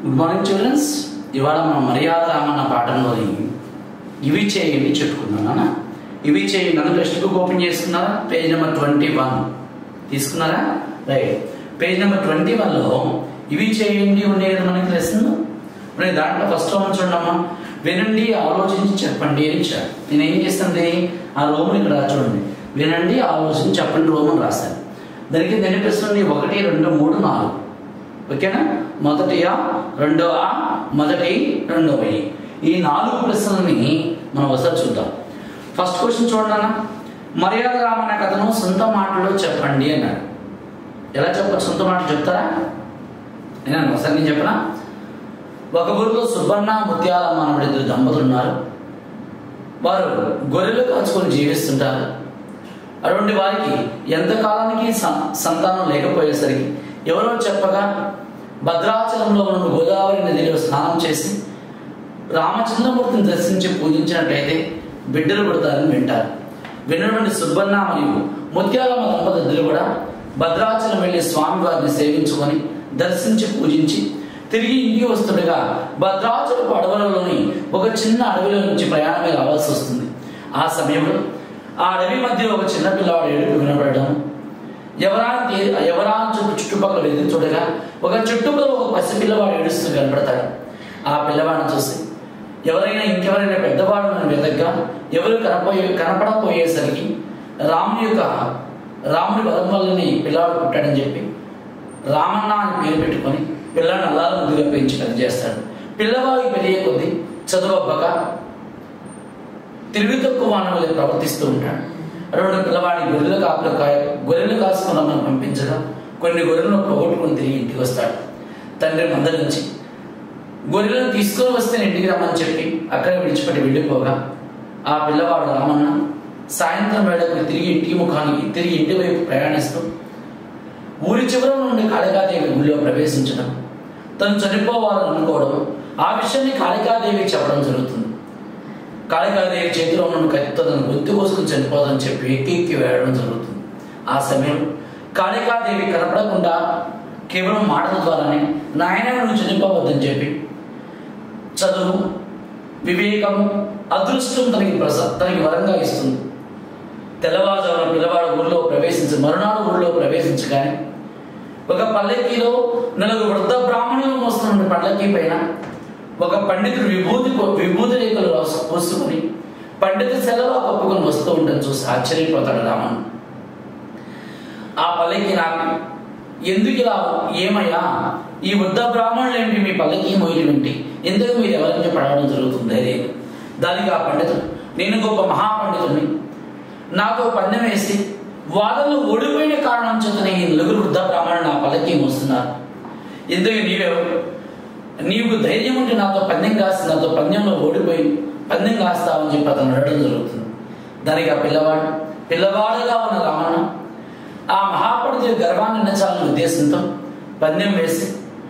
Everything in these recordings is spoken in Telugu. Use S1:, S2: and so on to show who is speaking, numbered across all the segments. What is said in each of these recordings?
S1: గుడ్ మార్నింగ్ చిల్డ్రన్స్ ఇవాళ మనం మర్యాద రామన్న పాఠంలోని ఇవి చేయండి చెప్పుకున్నానా ఇవి చేయండి అందరూ టెక్స్ట్ బుక్ ఓపెన్ చేసుకున్నారా పేజ్ నెంబర్ ట్వంటీ వన్ తీసుకున్నారా రైట్ పేజ్ నెంబర్ ట్వంటీ వన్లో ఇవి చేయండి ఉండేది మనకి లెసన్ మరి దాంట్లో ఫస్ట్ రోమన్ చూడమ్మా వినండి ఆలోచించి చెప్పండి అని ఇచ్చాడు నేను ఏం చేస్తుంది ఆ రోమన్ ఇక్కడ చూడండి వినండి ఆలోచించి చెప్పండి రోమన్ రాశాను దానికి ఎన్ని ప్రశ్నలు ఉన్నాయి? ఒకటి రెండు మూడు నాలుగు ఓకేనా మొదటి ఆ రెండో ఆ మొదటి రెండో ఈ ఈ నాలుగు ప్రశ్నలని మనం ఒకసారి చూద్దాం ఫస్ట్ క్వశ్చన్ చూడండి అన్న మర్యాద రామన్న కథను సొంత మాటలో చెప్పండి అన్నాడు ఎలా చెప్పచ్చు సొంత మాటలు చెప్తారా నేను ఒకసారి నేను చెప్పనా ఒక ఊరిలో సుబ్బన్న ముత్యాలమ్మ అనే ఇద్దరు దంపతులు ఉన్నారు వారు గొర్రెలు కాచుకొని జీవిస్తుంటారు అటువంటి వారికి ఎంతకాలానికి సం- సంతానం లేకపోయేసరికి ఎవరో చెప్పగా భద్రాచలంలో ఉన్న గోదావరి నదిలో స్నానం చేసి రామచంద్రమూర్తిని దర్శించి పూజించినట్టయితే బిడ్డలు పుడతారని వింటారు విన్నటువంటి సుబ్బన్న మరియు ముత్యాలమ్మ దంపతులు కూడా భద్రాచలం వెళ్లి స్వామివారిని సేవించుకొని దర్శించి పూజించి తిరిగి ఇంటికి వస్తుండగా భద్రాచలపు అడవులలోని ఒక చిన్న అడవిలో నుంచి ప్రయాణమే రావాల్సి వస్తుంది ఆ సమయంలో ఆ అడవి మధ్య ఒక చిన్న పిల్లవాడు ఏడుపు వినపడడం ఎవరాని ఎవరాని చుట్టూ చుట్టుపక్కల వెతికి చూడగా ఒక చుట్టుపక్కల ఒక పసి పిల్లవాడు ఏడుస్తూ కనపడతాడు ఆ పిల్లవాడిని చూసి ఎవరైనా ఇంకెవరైనా పెద్దవాడు నన్ను వెతగ్గా ఎవరు కనపోయే కనపడపోయేసరికి రాముని యొక్క రాముడి వరం వల్లనే ఈ పిల్లవాడు పుట్టాడని చెప్పి రామన్న అని పేరు పెట్టుకొని పిల్లాడిని అల్లారు ముద్దుగా పెంచి పెద్ద చేస్తాడు పిల్లవాడికి పెరిగే కొద్దీ చదువు అబ్బక తెలివి తక్కువ వలె ప్రవర్తిస్తూ ఉంటాడు అటువంటి పిల్లవాడి గొర్రెలు కాపుల గొర్రెలు కాసుకున్నామని పంపించగా కొన్ని గొర్రెలను పోగొట్టుకుని తిరిగి ఇంటికి వస్తాడు తండ్రి మందలించి గొర్రెలను తీసుకొని వస్తే ఇంటికి రమ్మని చెప్పి అక్కడే విడిచిపెట్టి వెళ్ళిపోగా ఆ పిల్లవాడు రామన్న సాయంత్రం వేళకు తిరిగి ఇంటికి ముఖానికి తిరిగి ఇంటి వైపు ప్రయాణిస్తూ ఊరి చివర నుండి కాళికాదేవి గుళ్ళో ప్రవేశించడం తను చనిపోవాలని అనుకోవడం ఆ విషయాన్ని కాళికాదేవికి చెప్పడం జరుగుతుంది కాళికాదేవి చేతిలో ఉన్న కత్తితో తను గొంతు కోసుకుని చనిపోదని చెప్పి ఎక్కి ఎక్కి వేయడం జరుగుతుంది ఆ సమయంలో కాళికాదేవి కనపడకుండా కేవలం మాటల ద్వారానే నాయన నువ్వు చనిపోవద్దని చెప్పి చదువు వివేకము అదృష్టం తనకి ప్రస తనకి వరంగా ఇస్తుంది తెల్లవారుజామున పిల్లవాడు ఊళ్ళో ప్రవేశించి మరునాడు ఊళ్ళో ప్రవేశించగానే ఒక పల్లెకిలో నలుగురు వృద్ధ బ్రాహ్మణులు మోస్తున్న పల్లకి పైన ఒక పండితుడు విభూతి విభూతి రేఖలు రాసు- పోసుకొని పండిత సెలవు కప్పుకొని వస్తూ ఉండడం చూసి ఆశ్చర్యపోతాడు రామన్ ఆ పల్లెకి నాకు ఎందుకు ఇలా ఏమయ్యా ఈ వృద్ధ బ్రాహ్మణులు ఏంటి మీ పల్లకి మొయ్యలు ఏంటి ఎందుకు మీరు ఎవరిని పడవడం జరుగుతుంది ధైర్యం దానికి ఆ పండితుడు నేను గొప్ప మహాపండితుడిని నాతో పందెం వేసి వాదనలు ఓడిపోయిన కారణం చేతనే ఈ నలుగురు వృద్ధ బ్రాహ్మణులు నా పల్లకి మోస్తున్నారు ఎందుకు నీవెవరు నీకు ధైర్యం ఉంటే నాతో పందెం కాసి నాతో పందెంలో ఓడిపోయి పందెం కాస్తావని చెప్పి అతను అడగడం జరుగుతుంది దానికి ఆ పిల్లవాడు పిల్లవాడుగా ఉన్న రామన్న ఆ మహాపండితుడి గర్వాన్ని నించాలనే ఉద్దేశంతో పందెం వేసి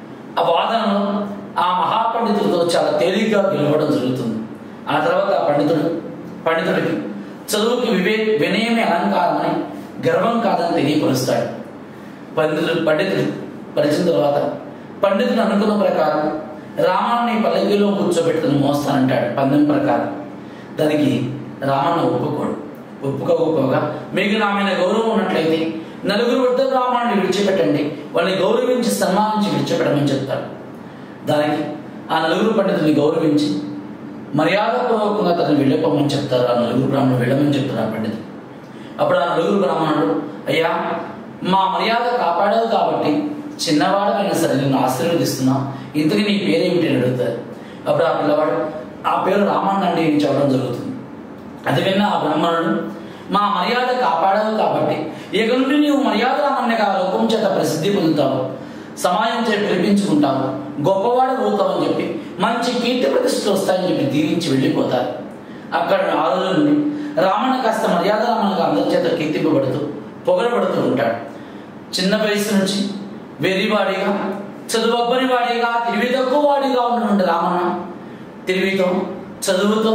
S1: ఆ వాదనలో ఆ మహాపండితుడితో చాలా తేలిగ్గా గెలవడం జరుగుతుంది ఆ తర్వాత ఆ పండితుడు పండితుడికి చదువుకి వివే వినయమే అలంకారమని గర్వం కాదని తెలియపరుస్తాడు పండితుడు పండితుడు పరిచిన తర్వాత పండితుడు అనుకున్న ప్రకారం రామాన్ని పల్లకిలో కూర్చోబెట్టుకుని మోస్తానంటాడు పందెం ప్రకారం దానికి రామన్న ఒప్పుకోడు ఒప్పుకోకపోగా మీకు నా మీద గౌరవం ఉన్నట్లయితే నలుగురు వృద్ధ బ్రాహ్మణుని విడిచిపెట్టండి వాళ్ళని గౌరవించి సన్మానించి విడిచిపెట్టమని చెప్తాడు దానికి ఆ నలుగురు పండితుల్ని గౌరవించి మర్యాదపూర్వకంగా తనని వెళ్ళిపోమని చెప్తారు ఆ నలుగురు బ్రాహ్మణులు వెళ్ళమని చెప్తారు ఆ పండితులు అప్పుడు ఆ నలుగురు బ్రాహ్మణుడు అయ్యా మా మర్యాద కాపాడావు కాబట్టి చిన్నవాడైనా సరే నేను ఆశీర్వదిస్తున్నా ఇంతకీ నీ పేరేమిటి అని అడుగుతారు అప్పుడు ఆ పిల్లవాడు ఆ పేరు రామన్న అండి అని చెప్పడం జరుగుతుంది అది విన్న ఆ బ్రాహ్మణుడు మా మర్యాద కాపాడావు కాబట్టి ఇక నుండి నీవు మర్యాద రామన్నగా లోకం చేత ప్రసిద్ధి పొందుతావు సమాజం చేత పిలిపించుకుంటావు గొప్పవాడు అవుతావని చెప్పి మంచి కీర్తి ప్రతిష్టలు వస్తాయని చెప్పి దీవించి వెళ్ళిపోతారు అక్కడ ఆ రోజు నుండి రామన్న కాస్త మర్యాద రామన్నగా అందరి చేత కీర్తింపబడుతూ పొగడబడుతూ ఉంటాడు చిన్న వయసు నుంచి వెర్రివాడిగా చదువబ్బని వాడిగా తెలివి తక్కువ వాడిగా ఉన్నటువంటి రామన్న తెలివితో చదువుతో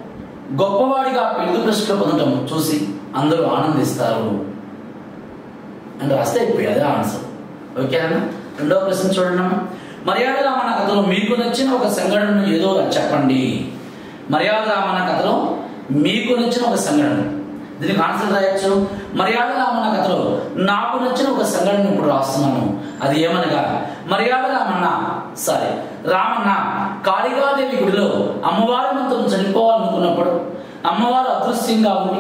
S1: గొప్పవాడిగా పిలుపు ప్రశ్నలు పొందటం చూసి అందరూ ఆనందిస్తారు అని రాస్తే అయిపోయి అదే ఆన్సర్ ఓకేనా రెండవ ప్రశ్న చూడండి అమ్మా. మర్యాద రామన్న కథలో మీకు నచ్చిన ఒక సంఘటన ఏదో చెప్పండి మర్యాద రామన్న కథలో మీకు నచ్చిన ఒక సంఘటన దీనికి ఆన్సర్ రాయొచ్చు మర్యాద రామన్న కథలో నాకు నచ్చిన ఒక సంఘటన ఇప్పుడు రాస్తున్నాను అది ఏమనగా మర్యాద రామన్న సారీ రామన్న కాళికాదేవి గుడిలో అమ్మవారి మంత్రం చనిపోవాలనుకున్నప్పుడు అమ్మవారు అదృశ్యంగా ఉండి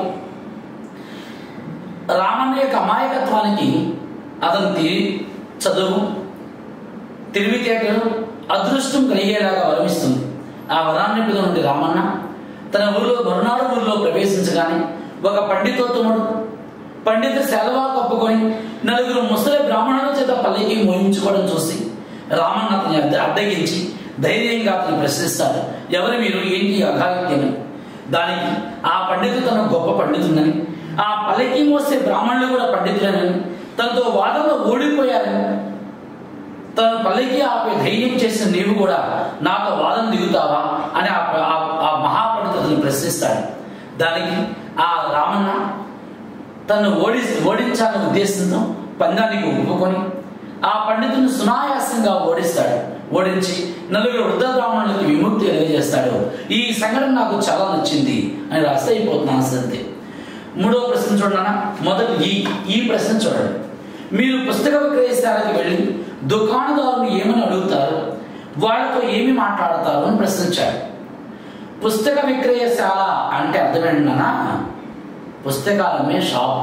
S1: రామన్న యొక్క అమాయకత్వానికి అతను తిరిగి చదువు తెలివితేటలు అదృష్టం కలిగేలాగా వరమిస్తుంది ఆ వరాన్ని నుండి రామన్న తన ఊరిలో మరునాడు ఊరిలో ప్రవేశించగానే ఒక పండితోత్తముడు పండిత సెలవా కప్పుకొని నలుగురు ముసలి బ్రాహ్మణుల చేత పల్లెకి మోయించుకోవడం చూసి రామన్న అతని అడ్డ అడ్డగించి ధైర్యంగా అతను ప్రశ్నిస్తాడు ఎవరు మీరు ఏంటి ఈ అఘాయిత్యమని దానికి ఆ పండితుడు తన గొప్ప పండితుందని ఆ పల్లెకి మోసే బ్రాహ్మణులు కూడా పండితులేనని తనతో వాదంలో ఓడిపోయారని తన పల్లెకి ఆపే ధైర్యం చేసిన నీవు కూడా నాతో వాదన దిగుతావా అని ఆ ఆ- ఆ మహాపండితుడిని ప్రశ్నిస్తాడు దానికి ఆ రామన్న తను ఓడి ఓడించాలనే ఉద్దేశంతో పందానికి ఒప్పుకొని ఆ పండితుని సునాయాసంగా ఓడిస్తాడు ఓడించి నలుగురు వృద్ధ బ్రాహ్మణులకి విముక్తి తెలియజేస్తాడు ఈ సంఘటన నాకు చాలా నచ్చింది అని రాస్తే అయిపోతున్నాను అంతే మూడవ ప్రశ్న చూడనా మొదటి ఈ ఈ ప్రశ్న చూడండి మీరు పుస్తక విక్రయశాలకి వెళ్ళి దుకాణదారులు ఏమని అడుగుతారు వాళ్ళతో ఏమి మాట్లాడతారు అని ప్రశ్నించాడు పుస్తక విక్రయశాల అంటే అర్థమేంటనా పుస్తకాలమే షాప్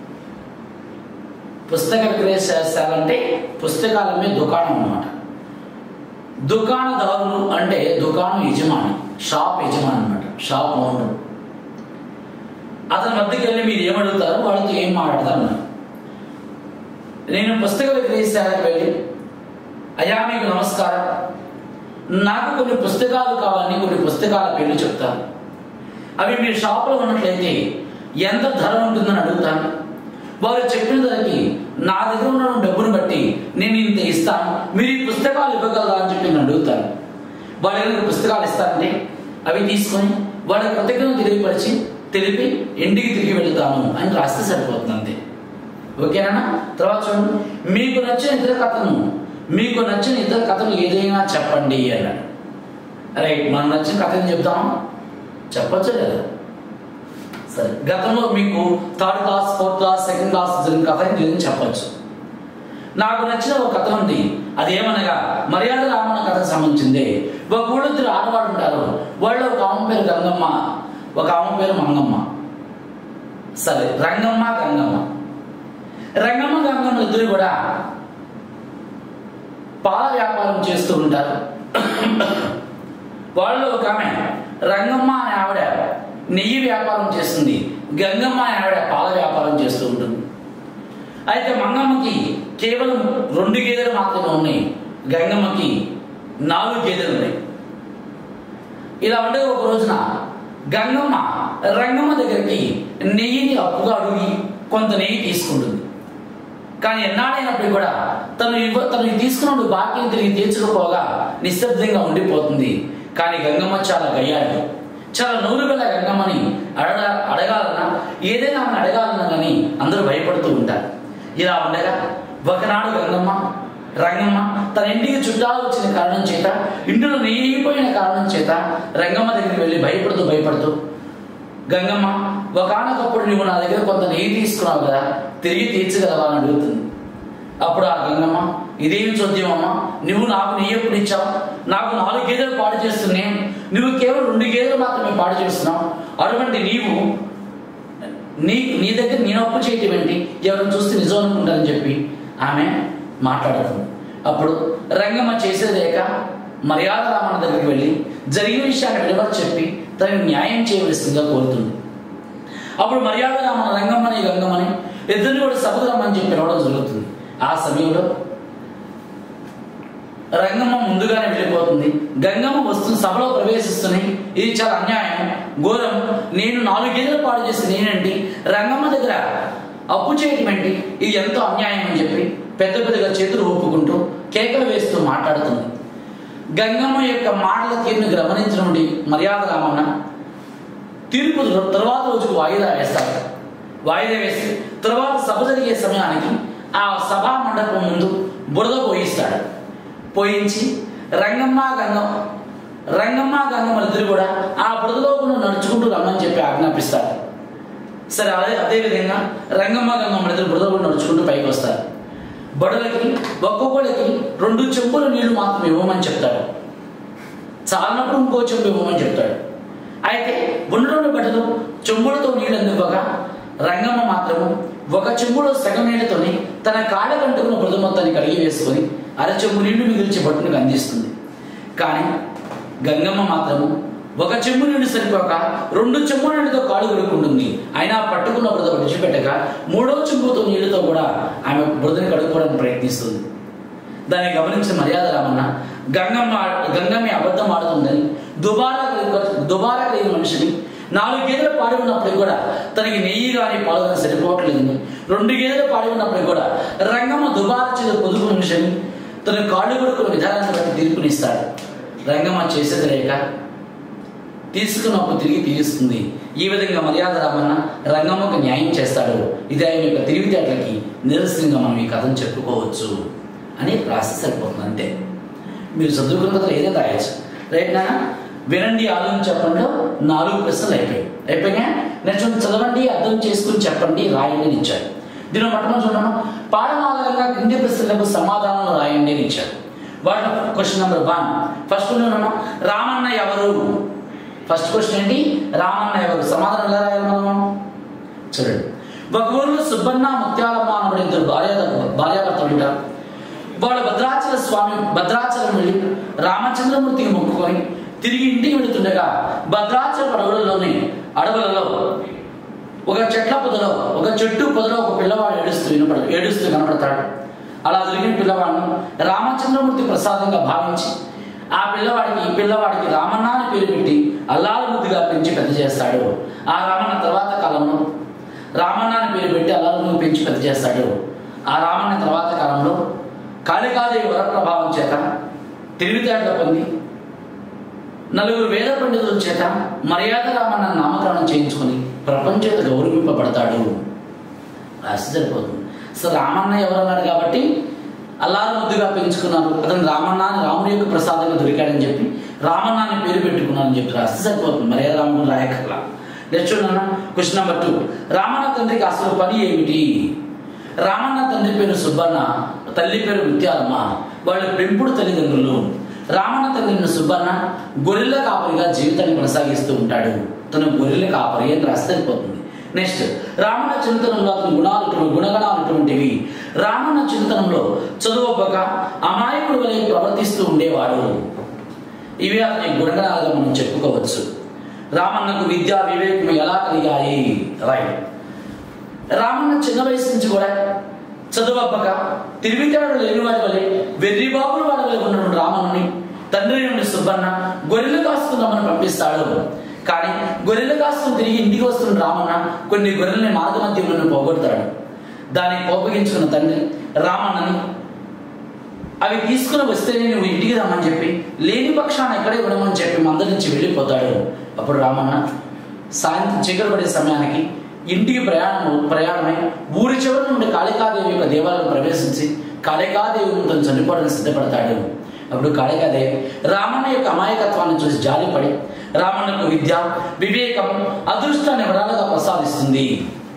S1: పుస్తక విక్రయశాల అంటే పుస్తకాలమే దుకాణం అన్నమాట దుకాణదారులు అంటే దుకాణం యజమాని షాప్ యజమాని అన్నమాట షాప్ ఓనర్ అతని వద్దకు వెళ్ళి మీరు ఏమడుగుతారు వాళ్ళతో ఏం మాట్లాడతారు అన్నారు నేను పుస్తక విక్రయశాలకు వెళ్ళి అయ్యా మీకు నమస్కారం నాకు కొన్ని పుస్తకాలు కావాలని కొన్ని పుస్తకాల పేర్లు చెప్తాను అవి మీ షాప్లో ఉన్నట్లయితే ఎంత ధర ఉంటుందని అడుగుతాను వారు చెప్పిన ధరకి నా దగ్గర ఉన్న డబ్బును బట్టి నేను ఇంత ఇస్తాను మీరు ఈ పుస్తకాలు ఇవ్వగలరా అని చెప్పి నేను అడుగుతాను వాడు ఏదైనా పుస్తకాలు ఇస్తారంటే అవి తీసుకొని వాళ్ళ కృతజ్ఞతను తెలియపరిచి తెలిపి ఇంటికి తిరిగి వెళ్తాను అని రాస్తే సరిపోతుంది అంతే ఓకేనా తర్వాత చూడండి మీకు నచ్చిన ఇతర కథను మీకు నచ్చిన ఇతర కథను ఏదైనా చెప్పండి అన్నాడు రైట్ మనకు నచ్చిన కథని చెప్తామా చెప్పొచ్చు లేదా సరే గతంలో మీకు third class fourth class second class జరిగిన కథ గురించి చెప్పొచ్చు నాకు నచ్చిన ఒక కథ ఉంది అదేమనగా మర్యాద రామన్న కథకు సంబంధించింది ఒక ఊళ్ళో ఇద్దరు ఆడవాడు ఉంటారు వాళ్ళు ఒక ఆమె పేరు గంగమ్మ ఒక ఆమె పేరు మంగమ్మ సరే రంగమ్మ గంగమ్మ రంగమ్మ గంగమ్మ ఇద్దరు కూడా పాల వ్యాపారం చేస్తూ ఉంటారు వాళ్ళు ఒక ఆమె రంగమ్మ అనే ఆవిడ నెయ్యి వ్యాపారం చేస్తుంది గంగమ్మ అనే ఆవిడ పాల వ్యాపారం చేస్తూ ఉంటుంది అయితే మంగమ్మకి కేవలం రెండు గేదెలు మాత్రమే ఉన్నాయి గంగమ్మకి నాలుగు గేదెలు ఉన్నాయి ఇలా ఉండగా ఒక రోజున గంగమ్మ రంగమ్మ దగ్గరికి నెయ్యిని అప్పుగా అడిగి కొంత నెయ్యి తీసుకుంటుంది కానీ ఎన్నాడైనప్పుడు కూడా తను ఇవ్వ తను తీసుకున్నప్పుడు బాకీని తిరిగి తీర్చకపోగా నిశ్శబ్దంగా ఉండిపోతుంది కానీ గంగమ్మ చాలా గయ్యాలి చాలా నూరు గల గంగమ్మని అడగ అడగాలన్నా ఏదైనా ఆమెను అడగాలన్నా కానీ అందరూ భయపడుతూ ఉంటారు ఇలా ఉండగా ఒకనాడు గంగమ్మ రంగమ్మ తన ఇంటికి చుట్టాలు వచ్చిన కారణం చేత ఇంటిలో నెయ్యిపోయిన కారణం చేత రంగమ్మ దగ్గరికి వెళ్ళి భయపడుతూ భయపడుతూ గంగమ్మ ఒకనొకప్పుడు నువ్వు నా దగ్గర కొంత నెయ్యి తీసుకున్నావు కదా తిరిగి తీర్చగలవా అని అడుగుతుంది అప్పుడు ఆ గంగమ్మ ఇదేం చోద్యమమ్మా నువ్వు నాకు నెయ్యి ఎప్పుడు ఇచ్చావు నాకు నాలుగు గేదెలు పాడు చేస్తున్నాయి నువ్వు కేవలం రెండు గేదెలు మాత్రమే పాడు చేస్తున్నావు అటువంటి నీవు నీ నీ దగ్గర నేను అప్పు చేయటం ఏంటి ఎవరిని చూస్తే నిజం అనుకుంటారని చెప్పి ఆమె మాట్లాడుతుంది అప్పుడు రంగమ్మ చేసేదేక మర్యాద రామన్న దగ్గరికి వెళ్ళి జరిగిన విషయాన్ని విడవరు చెప్పి తనకి న్యాయం చేయవలసిందిగా కోరుతుంది అప్పుడు మర్యాద రామన్న రంగమ్మని గంగమ్మని ఇద్దరిని కూడా సభకు రమ్మని చెప్పి పిలవడం జరుగుతుంది ఆ సమయంలో రంగమ్మ ముందుగానే వెళ్ళిపోతుంది గంగమ్మ వస్తున్న సభలో ప్రవేశిస్తుంది ఇది చాలా అన్యాయం ఘోరం నేను నాలుగేళ్ళు పాడు చేసి నేనండి రంగమ్మ దగ్గర అప్పు చేయటం ఏంటి ఇది ఎంతో అన్యాయం అని చెప్పి పెద్ద పెద్దగా చేతులు ఊపుకుంటూ కేకలు వేస్తూ మాట్లాడుతుంది గంగమ్మ యొక్క మాటల తీరును గమనించిన నుండి మర్యాద రామన్న తీర్పు తర్వాత రోజుకు వాయిదా వేస్తారు వాయిదా వేసి తర్వాత సభ జరిగే సమయానికి ఆ సభా మండపం ముందు బురద పోయిస్తాడు పోయించి రంగమ్మ గంగం రంగమ్మ గంగమ్మ ఇద్దరు కూడా ఆ బురదలో కూడా నడుచుకుంటూ రమ్మని చెప్పి ఆజ్ఞాపిస్తారు సరే అదే అదే విధంగా రంగమ్మ గంగమ్మ ఇద్దరు బురదలో కూడా నడుచుకుంటూ పైకి వస్తారు బడులకి ఒక్కొక్కడికి రెండు చెంబుల నీళ్లు మాత్రం ఇవ్వమని చెప్తాడు చాలినప్పుడు ఇంకో చెంబు ఇవ్వమని చెప్తాడు అయితే ఉన్నటువంటి బట్టలు చెంబులతో నీళ్ళు అందివ్వగా రంగమ్మ మాత్రము ఒక చెంబులో సగం నీళ్ళతోని తన కాళ్ళ కంటుకున్న బురద మొత్తాన్ని కడిగి వేసుకొని అర చెంబు నీళ్లు మిగిల్చి బట్టునికి అందిస్తుంది కానీ గంగమ్మ మాత్రము ఒక చెంబు నీళ్లు సరిపోక రెండు చెంబు నీళ్ళతో కాళ్ళు కడుక్కుంటుంది అయినా పట్టుకున్న బురద విడిచిపెట్టక మూడో చెంబుతో నీళ్లతో కూడా ఆమె బురదని కడుక్కోవడానికి ప్రయత్నిస్తుంది దాన్ని గమనించిన మర్యాద రామన్న గంగమ్మ గంగమ్మ అబద్ధం ఆడుతుందని దుబారా కలిగి- దుబారా కలిగిన మనిషిని నాలుగు గేదెలు పాడి ఉన్నప్పటికి కూడా తనకి నెయ్యి కానీ పాలు కానీ సరిపోవట్లేదని రెండు గేదెలు పాడి ఉన్నప్పటికి కూడా రంగమ్మ దుబారా చేత పొదుపు మనిషిని తన కాళ్ళు కొడుకున్న విధానాన్ని బట్టి తీర్పునిస్తాడు రంగమ్మ చేసేది లేక తీసుకున్నప్పుడు తిరిగి తీరుస్తుంది ఈ విధంగా మర్యాద రామన్న రంగమ్మకు న్యాయం చేస్తాడు ఇది ఆయన యొక్క తెలివితేటలకి నిరసనంగా మనం ఈ కథను చెప్పుకోవచ్చు అని రాసి సరిపోతుంది అంతే మీరు చదువుకున్న కథలు ఏదైనా రాయొచ్చు రైట్ నా వినండి ఆలోచన చెప్పండి నాలుగు ప్రశ్నలు అయిపోయాయి అయిపోయినా నెక్స్ట్ చదవండి అర్థం చేసుకుని చెప్పండి రాయండి అని ఇచ్చారు దీని మొట్టమొదటి చూడడం పాఠం ఆధారంగా కింది ప్రశ్నలకు సమాధానం రాయండి అని ఇచ్చారు వాటి క్వశ్చన్ నెంబర్ వన్ ఫస్ట్ ఉన్నాను రామన్న ఎవరు ఫస్ట్ క్వశ్చన్ ఏంటి రామన్న ఎవరు సమాధానం ఎలా రాయాలి మనం చూడండి ఒక ఊరిలో సుబ్బన్న ముత్యాలమ్మ అనబడే ఇద్దరు భార్య భార్యాభర్తలు ఉంటారు వాళ్ళు భద్రాచల స్వామి భద్రాచలం వెళ్ళి రామచంద్రమూర్తికి మొక్కుకొని తిరిగి ఇంటికి వెళుతుండగా భద్రాచల అడవులలోని అడవులలో ఒక చెట్ల పొదలో ఒక చెట్టు పొదలో ఒక పిల్లవాడు ఏడుస్తూ వినపడ ఏడుస్తూ కనపడతాడు అలా జరిగిన పిల్లవాడిని రామచంద్రమూర్తి ప్రసాదంగా భావించి ఆ పిల్లవాడికి ఈ పిల్లవాడికి రామన్న అని పేరు పెట్టి అల్లారు ముద్దుగా పెంచి పెద్ద చేస్తాడు ఆ రామన్న తర్వాత కాలంలో రామన్న అని పేరు పెట్టి అల్లారు పెంచి పెద్ద చేస్తాడు ఆ రామన్న తర్వాత కాలంలో కాళికాదేవి వర ప్రభావం చేత తెలివితేటలు పొంది నలుగురు వేద పండితుల చేత మర్యాద రామన్న నామకరణం చేయించుకొని ప్రపంచేత గౌరవింపబడతాడు రాసి సరిపోతుంది సో రామన్న ఎవరన్నాడు కాబట్టి అల్లారు ముద్దుగా పెంచుకున్నారు అతను రామన్న అని రాముడి యొక్క ప్రసాదంగా దొరికాడని చెప్పి రామన్న అని పేరు పెట్టుకున్నారని చెప్పి రాస్తే సరిపోతుంది మర్యాద రాముడు రాయకర్లా నెక్స్ట్ చూడన్న క్వశ్చన్ నెంబర్ టూ రామన్న తండ్రికి అసలు పని ఏమిటి రామన్న తండ్రి పేరు సుబ్బన్న తల్లి పేరు ముత్యాలమ్మ వాళ్ళ పెంపుడు తల్లిదండ్రులు రామన్న తండ్రిని సుబ్బన్న గొర్రెల కాపరిగా జీవితాన్ని కొనసాగిస్తూ ఉంటాడు తను గొర్రెల కాపరి అని రాస్తే సరిపోతుంది నెక్స్ట్ రామన్న చింతనంలో అతని గుణాలు గుణగణాలు అటువంటివి రామన్న చింతనంలో చదువుబక అమాయకుడు వలె ప్రవర్తిస్తూ ఉండేవాడు ఇవి అతని గుణగణాలుగా మనం చెప్పుకోవచ్చు రామన్నకు విద్యా వివేకం ఎలా కలిగాయి రైట్ రామన్న చిన్న వయసు నుంచి కూడా చదువబ్బక తిరిగితేడు లేని వాడి వలె వెర్రి బాబులు వాడి వలె ఉన్నటువంటి రామన్ని తండ్రి నుండి సుబ్బన్న గొర్రెలు కాసుకుందామని పంపిస్తాడు కానీ గొర్రెలు కాసుకుని తిరిగి ఇంటికి వస్తున్న రామన్న కొన్ని గొర్రెల్ని మార్గ మధ్యంలో పోగొడతాడు దాన్ని కోపగించుకున్న తండ్రి రామన్నని అవి తీసుకుని వస్తేనే నువ్వు ఇంటికి రమ్మని చెప్పి లేని పక్షాన ఎక్కడే ఉండమని చెప్పి మంద నుంచి వెళ్ళిపోతాడు అప్పుడు రామన్న సాయంత్రం చీకటి పడే సమయానికి ఇంటికి ప్రయాణం ప్రయాణమై ఊరి చివరి నుండి కాళికాదేవి యొక్క దేవాలయం ప్రవేశించి కాళికాదేవి తను చనిపోవడానికి సిద్ధపడతాడు అప్పుడు కాళికాదేవి రామన్న యొక్క అమాయకత్వాన్ని చూసి జాలిపడి రామన్నకు విద్య వివేకం అదృష్టాన్ని వరాలుగా ప్రసాదిస్తుంది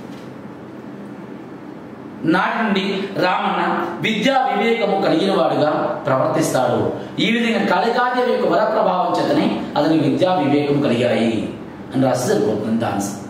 S1: నాటి నుండి రామన్న విద్యా వివేకము కలిగిన వాడుగా ప్రవర్తిస్తాడు ఈ విధంగా కాళికాదేవి యొక్క వర ప్రభావం చేతనే అతని విద్యా వివేకం కలిగాయి అని రాసి సరిపోతుంది ఆన్సర్